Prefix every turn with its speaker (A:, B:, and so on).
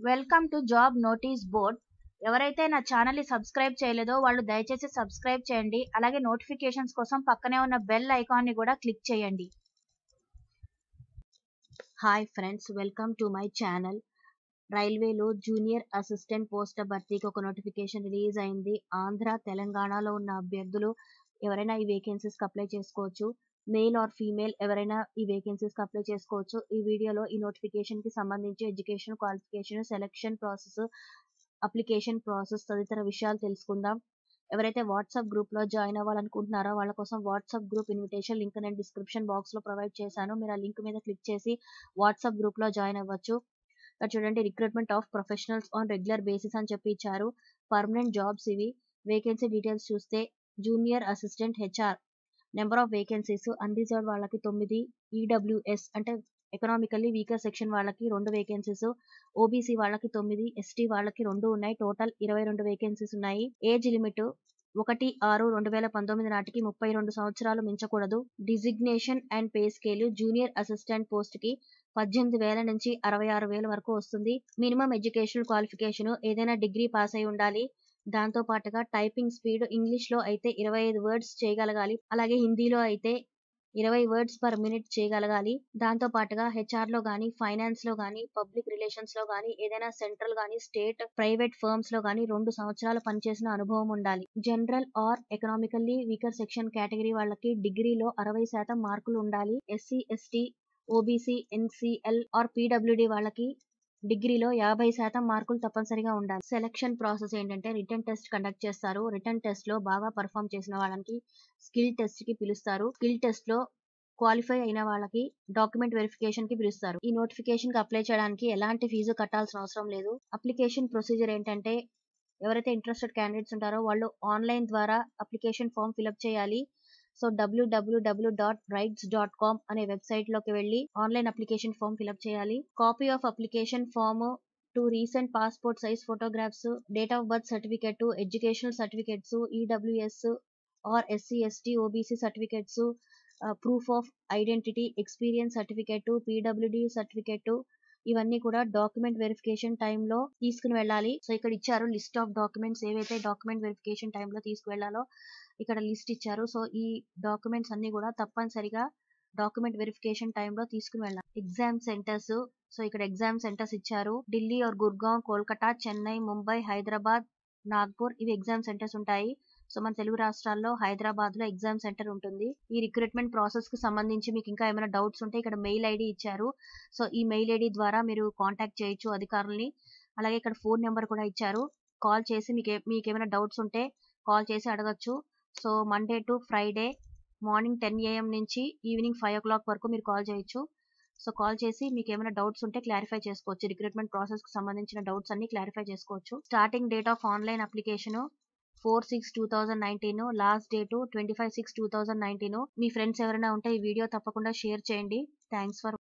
A: welcome to job notice board ఎవరైతే నా channel ని సబ్స్క్రైబ్ చేయలేదో వాళ్ళు దయచేసి సబ్స్క్రైబ్ చేయండి అలాగే నోటిఫికేషన్స్ కోసం పక్కనే ఉన్న బెల్ ఐకాన్ ని కూడా క్లిక్ చేయండి hi friends welcome to my channel రైల్వేలో జూనియర్ అసిస్టెంట్ పోస్టుల భర్తీకి ఒక నోటిఫికేషన్ రిలీజ్ అయింది ఆంధ్ర తెలంగాణలో ఉన్న అభ్యర్థులు ఎవరైనా ఈ వేకెన్సీస్ కి అప్లై చేసుకోవచ్చు మేల్ ఆర్ ఫీమేల్ ఎవరైనా ఈ వేకెన్సీస్ కి అప్లై చేసుకోవచ్చు ఈ వీడియోలో ఈ నోటిఫికేషన్ కి సంబంధించి education qualification selection process application process తదితర విషయాలు తెలుసుకుందాం ఎవరైతే వాట్సాప్ గ్రూప్ లో జాయిన్ అవ్వాలనుకుంటున్నారో వాళ్ళ కోసం వాట్సాప్ గ్రూప్ ఇన్విటేషన్ లింక్ నేను డిస్క్రిప్షన్ బాక్స్ లో ప్రొవైడ్ చేశాను మీరు ఆ లింక్ మీద క్లిక్ చేసి వాట్సాప్ గ్రూప్ లో జాయిన్ అవ్వచ్చు ఇక్కడ చూడండి recruitment of professionals on regular basis అని చెప్పి ఇచ్చారు పర్మనెంట్ జాబ్స్ ఇవి వేకెన్సీ డీటెయిల్స్ చూస్తే junior assistant HR number of vacancies unreserved వాళ్ళకి తొమ్మిది ఈడబ్ల్యూఎస్ అంటే ఎకనామికల్లీ వీకర్ సెక్షన్ వాళ్ళకి రెండు వేకెన్సీస్ ఓబీసీ వాళ్ళకి తొమ్మిది ఎస్టీ వాళ్ళకి రెండు ఉన్నాయి టోటల్ ఇరవై రెండు వేకెన్సీస్ ఉన్నాయి ఏజ్ లిమిట్ ఒకటి ఆరు రెండు వేల పంతొమ్మిది నాటికి ముప్పై రెండు సంవత్సరాలు మించకూడదు designation and pay scale junior assistant post కి పద్దెనిమిది వేల నుంచి అరవై ఆరు వేల వరకు వస్తుంది మినిమం ఎడ్యుకేషనల్ క్వాలిఫికేషన్ ఏదైనా డిగ్రీ పాస్ అయి ఉండాలి దాంతో పాటుగా టైపింగ్ స్పీడ్ ఇంగ్లీష్ లో అయితే ఇరవై ఐదు వర్డ్స్ చేయగలగాలి అలాగే హిందీలో అయితే ఇరవై వర్డ్స్ పర్ మినిట్ చేయగలగాలి దాంతో పాటుగా హెచ్ఆర్ లో గానీ ఫైనాన్స్ లో గానీ పబ్లిక్ రిలేషన్స్ లో గానీ ఏదైనా సెంట్రల్ గానీ స్టేట్ ప్రైవేట్ ఫర్మ్స్ లో గానీ రెండు సంవత్సరాలు పనిచేసిన అనుభవం ఉండాలి general or economically weaker section category వాళ్ళకి డిగ్రీలో అరవై శాతం మార్కులు ఉండాలి SC ST OBC NCL or PWD వాళ్ళకి డిగ్రీలో యాభై శాతం మార్కులు తప్పనిసరిగా ఉండాలి సెలక్షన్ ప్రాసెస్ ఏంటంటే రిటర్న్ టెస్ట్ కండక్ట్ చేస్తారు రిటర్న్ టెస్ట్ లో బాగా పర్ఫామ్ చేసిన వాళ్ళకి స్కిల్ టెస్ట్ కి పిలుస్తారు స్కిల్ టెస్ట్ లో క్వాలిఫై అయిన వాళ్ళకి డాక్యుమెంట్ వెరిఫికేషన్ కి పిలుస్తారు ఈ నోటిఫికేషన్ కి అప్లై చేయడానికి ఎలాంటి ఫీజు కట్టాల్సిన అవసరం లేదు అప్లికేషన్ ప్రొసీజర్ ఏంటంటే ఎవరైతే ఇంట్రెస్టెడ్ క్యాండిడేట్స్ ఉంటారో వాళ్ళు ఆన్లైన్ ద్వారా అప్లికేషన్ ఫామ్ ఫిల్అప్ చేయాలి so W W W dot RITES dot com అనే వెబ్సైట్ లోకి వెళ్ళి ఆన్లైన్ అప్లికేషన్ ఫామ్ ఫిల్అప్ చేయాలి copy of application form two recent passport size photographs date of birth certificate educational certificates EWS or SC ST OBC certificates proof of identity experience certificate PWD certificate ఇవన్నీ కూడా document verification టైంలో తీసుకుని వెళ్ళాలి so ఇక్కడ ఇచ్చారు list of documents ఏవైతే document verification టైంలో తీసుకువెళ్ళాలో ఇక్కడ లిస్ట్ ఇచ్చారు సో ఈ డాక్యుమెంట్స్ అన్ని కూడా తప్పనిసరిగా డాక్యుమెంట్ వెరిఫికేషన్ టైంలో తీసుకుని వెళ్ళాలి ఎగ్జామ్ సెంటర్స్ సో ఇక్కడ ఎగ్జామ్ సెంటర్స్ ఇచ్చారు ఢిల్లీ ఆర్ గుర్గాం కోల్కతా చెన్నై ముంబై హైదరాబాద్ నాగ్పూర్ ఇవి ఎగ్జామ్ సెంటర్స్ ఉంటాయి సో మన తెలుగు రాష్ట్రాల్లో హైదరాబాద్ లో ఎగ్జామ్ సెంటర్ ఉంటుంది ఈ రిక్రూట్మెంట్ ప్రాసెస్ కి సంబంధించి మీకు ఇంకా ఏమైనా డౌట్స్ ఉంటే ఇక్కడ మెయిల్ ఐడి ఇచ్చారు సో ఈ మెయిల్ ఐడి ద్వారా మీరు కాంటాక్ట్ చేయొచ్చు అధికారుల్ని అలాగే ఇక్కడ ఫోన్ నెంబర్ కూడా ఇచ్చారు కాల్ చేసి మీకు మీకు ఏమైనా డౌట్స్ ఉంటే కాల్ చేసి అడగచ్చు so Monday to Friday morning ten AM నుంచి ఈవినింగ్ ఫైవ్ ఓ క్లాక్ వరకు మీరు కాల్ చేయొచ్చు సో కాల్ చేసి మీకు ఏమైనా డౌట్స్ ఉంటే క్లారిఫై చేసుకోవచ్చు రిక్రూట్మెంట్ ప్రాసెస్ కి సంబంధించిన డౌట్స్ అన్ని క్లారిఫై చేసుకోవచ్చు starting date of online application four six two thousand nineteen last date twenty five six two thousand nineteen మీ ఫ్రెండ్స్ ఎవరైనా ఉంటే ఈ వీడియో తప్పకుండా షేర్ చేయండి థ్యాంక్స్ ఫర్